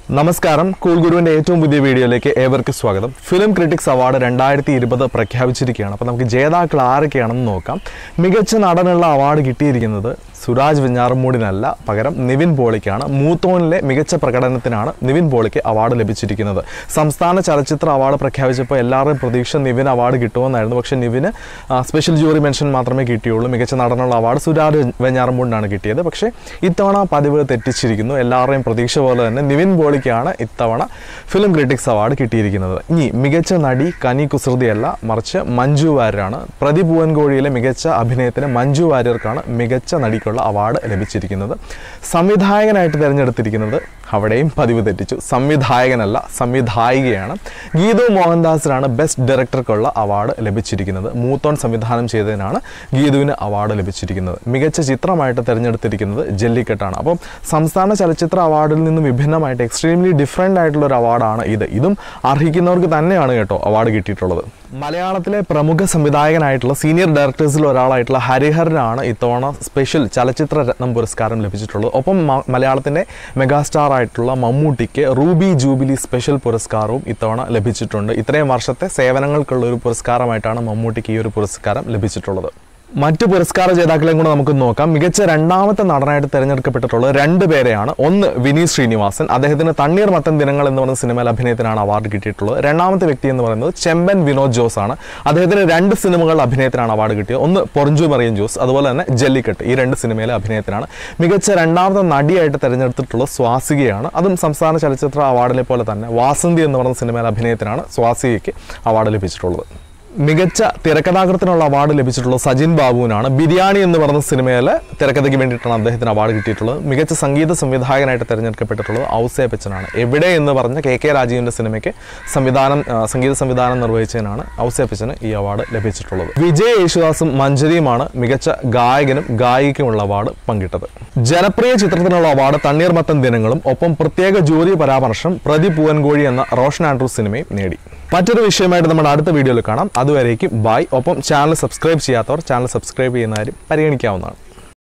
നമസ്കാരം കൂൾ ഗുരുവിൻ്റെ ഏറ്റവും പുതിയ വീഡിയോയിലേക്ക് ഏവർക്കും സ്വാഗതം ഫിലിം ക്രിറ്റിക്സ് അവാർഡ് രണ്ടായിരത്തി ഇരുപത് പ്രഖ്യാപിച്ചിരിക്കുകയാണ് അപ്പോൾ നമുക്ക് ജേതാക്കൾ ആരൊക്കെയാണെന്ന് നോക്കാം മികച്ച നടനുള്ള അവാർഡ് കിട്ടിയിരിക്കുന്നത് സുരാജ് വെഞ്ഞാറമൂടിനല്ല പകരം നിവിൻ പോളിക്കാണ് മൂത്തോണിലെ മികച്ച പ്രകടനത്തിനാണ് നിവിൻ പോളിക്ക് അവാർഡ് ലഭിച്ചിരിക്കുന്നത് സംസ്ഥാന ചലച്ചിത്ര അവാർഡ് പ്രഖ്യാപിച്ചപ്പോൾ എല്ലാവരുടെയും പ്രതീക്ഷ നിവിൻ അവാർഡ് കിട്ടുമെന്നായിരുന്നു പക്ഷേ നിവിന് ആ, സ്പെഷ്യൽ ജൂറി മെൻഷൻ മാത്രമേ കിട്ടിയുള്ളൂ മികച്ച നടനുള്ള അവാർഡ് സുരാജ് വെഞ്ഞാറമൂടിനാണ് കിട്ടിയത് പക്ഷേ ഇത്തവണ പതിവ് തെറ്റിച്ചിരിക്കുന്നു എല്ലാവരുടെയും പ്രതീക്ഷ പോലെ തന്നെ നിവിൻ പോളിക്കാണ് ഇത്തവണ ഫിലിം ക്രിറ്റിക്സ് അവാർഡ് കിട്ടിയിരിക്കുന്നത് ഇനി മികച്ച നടി കനി കുസൃതിയല്ല മറിച്ച് മഞ്ജു വാര്യരാണ് പ്രതി പൂവൻകോഴിയിലെ മികച്ച അഭിനയത്തിന് മഞ്ജു വാര്യർക്കാണ് മികച്ച നടിക്കുള്ള അവാർഡ് ലഭിച്ചിരിക്കുന്നത് സംവിധായകനായിട്ട് തിരഞ്ഞെടുത്തിരിക്കുന്നത് അവിടെയും പതിവ് തെറ്റിച്ചു സംവിധായകനല്ല സംവിധായികയാണ് ഗീതു മോഹൻദാസിനാണ് ബെസ്റ്റ് ഡയറക്ടർക്കുള്ള അവാർഡ് ലഭിച്ചിരിക്കുന്നത് മൂത്തോൺ സംവിധാനം ചെയ്തതിനാണ് ഗീതുവിന് അവാർഡ് ലഭിച്ചിരിക്കുന്നത് മികച്ച ചിത്രമായിട്ട് തിരഞ്ഞെടുത്തിരിക്കുന്നത് ജല്ലിക്കെട്ടാണ് അപ്പം സംസ്ഥാന ചലച്ചിത്ര അവാർഡിൽ നിന്ന് വിഭിന്നമായിട്ട് എക്സ്ട്രീംലി ഡിഫറെൻ്റ് ആയിട്ടുള്ള ഒരു അവാർഡാണ് ഇത് ഇതും അർഹിക്കുന്നവർക്ക് തന്നെയാണ് കേട്ടോ അവാർഡ് കിട്ടിയിട്ടുള്ളത് മലയാളത്തിലെ പ്രമുഖ സംവിധായകനായിട്ടുള്ള സീനിയർ ഡയറക്ടേഴ്സിൽ ഒരാളായിട്ടുള്ള ഹരിഹരനാണ് ഇത്തവണ സ്പെഷ്യൽ ചലച്ചിത്ര രത്നം പുരസ്കാരം ലഭിച്ചിട്ടുള്ളത് ഒപ്പം മ- മലയാളത്തിൻ്റെ മെഗാസ്റ്റാർ ആയിട്ടുള്ള മമ്മൂട്ടിക്ക് റൂബി ജൂബിലി സ്പെഷ്യൽ പുരസ്കാരവും ഇത്തവണ ലഭിച്ചിട്ടുണ്ട് ഇത്രയും വർഷത്തെ സേവനങ്ങൾക്കുള്ള ഒരു പുരസ്കാരമായിട്ടാണ് മമ്മൂട്ടിക്ക് ഈ ഒരു പുരസ്കാരം ലഭിച്ചിട്ടുള്ളത് മറ്റ് പുരസ്കാര ജേതാക്കളെയും കൂടെ നമുക്ക് നോക്കാം മികച്ച രണ്ടാമത്തെ നടനായിട്ട് തിരഞ്ഞെടുക്കപ്പെട്ടിട്ടുള്ളത് രണ്ട് പേരെയാണ് ഒന്ന് വിനീത് ശ്രീനിവാസൻ അദ്ദേഹത്തിന് തണ്ണീർ മത്തൻ ദിനങ്ങൾ എന്ന് പറയുന്ന സിനിമയിൽ അഭിനയത്തിനാണ് അവാർഡ് കിട്ടിയിട്ടുള്ളത് രണ്ടാമത്തെ വ്യക്തി എന്ന് പറയുന്നത് ചെമ്പൻ വിനോദ് ജോസ് ആണ് അദ്ദേഹത്തിന് രണ്ട് സിനിമകളുടെ അഭിനയത്തിനാണ് അവാർഡ് കിട്ടിയത് ഒന്ന് പൊറഞ്ചു മറിയൻ ജോസ് അതുപോലെ തന്നെ ജല്ലിക്കെട്ട് ഈ രണ്ട് സിനിമയിലെ അഭിനയത്തിനാണ് മികച്ച രണ്ടാമത്തെ നടിയായിട്ട് തിരഞ്ഞെടുത്തിട്ടുള്ളത് സ്വാസികയാണ് അതും സംസ്ഥാന ചലച്ചിത്ര അവാർഡിലെ പോലെ തന്നെ വാസന്തി എന്ന് പറയുന്ന സിനിമയിലെ അഭിനയത്തിനാണ് സ്വാസികയ്ക്ക് അവാർഡ് ലഭിച്ചിട്ടുള്ളത് മികച്ച തിരക്കഥാകൃത്തിനുള്ള അവാർഡ് ലഭിച്ചിട്ടുള്ളത് സജിൻ ബാബുവിനാണ് ബിരിയാണി എന്ന് പറയുന്ന സിനിമയിലെ തിരക്കഥയ്ക്ക് വേണ്ടിയിട്ടാണ് അദ്ദേഹത്തിന് അവാർഡ് കിട്ടിയിട്ടുള്ളത് മികച്ച സംഗീത സംവിധായകനായിട്ട് തിരഞ്ഞെടുക്കപ്പെട്ടിട്ടുള്ളത് ഔസേപ്പച്ചനാണ് എവിടെ എന്ന് പറഞ്ഞ കെ കെ രാജീവിൻ്റെ സിനിമയ്ക്ക് സംവിധാനം ആ, സംഗീത സംവിധാനം നിർവഹിച്ചതിനാണ് ഔസേപ്പച്ചന് ഈ അവാർഡ് ലഭിച്ചിട്ടുള്ളത് വിജയ് യേശുദാസും മഞ്ജരിയുമാണ് മികച്ച ഗായകനും ഗായികയ്ക്കുമുള്ള അവാർഡ് പങ്കിട്ടത് ജനപ്രിയ ചിത്രത്തിനുള്ള അവാർഡ് തണ്ണീർമത്തൻ ദിനങ്ങളും ഒപ്പം പ്രത്യേക ജൂറി പരാമർശം പ്രതി പൂവൻകോഴി എന്ന റോഷൻ ആൻഡ്രൂസ് സിനിമയും നേടി മറ്റൊരു വിഷയമായിട്ട് നമ്മുടെ അടുത്ത വീഡിയോയിൽ കാണാം അതുവരേക്കും ബൈ ഒപ്പം ചാനൽ സബ്സ്ക്രൈബ് ചെയ്യാത്തവർ ചാനൽ സബ്സ്ക്രൈബ് ചെയ്യുന്ന കാര്യം പരിഗണിക്കാവുന്നതാണ്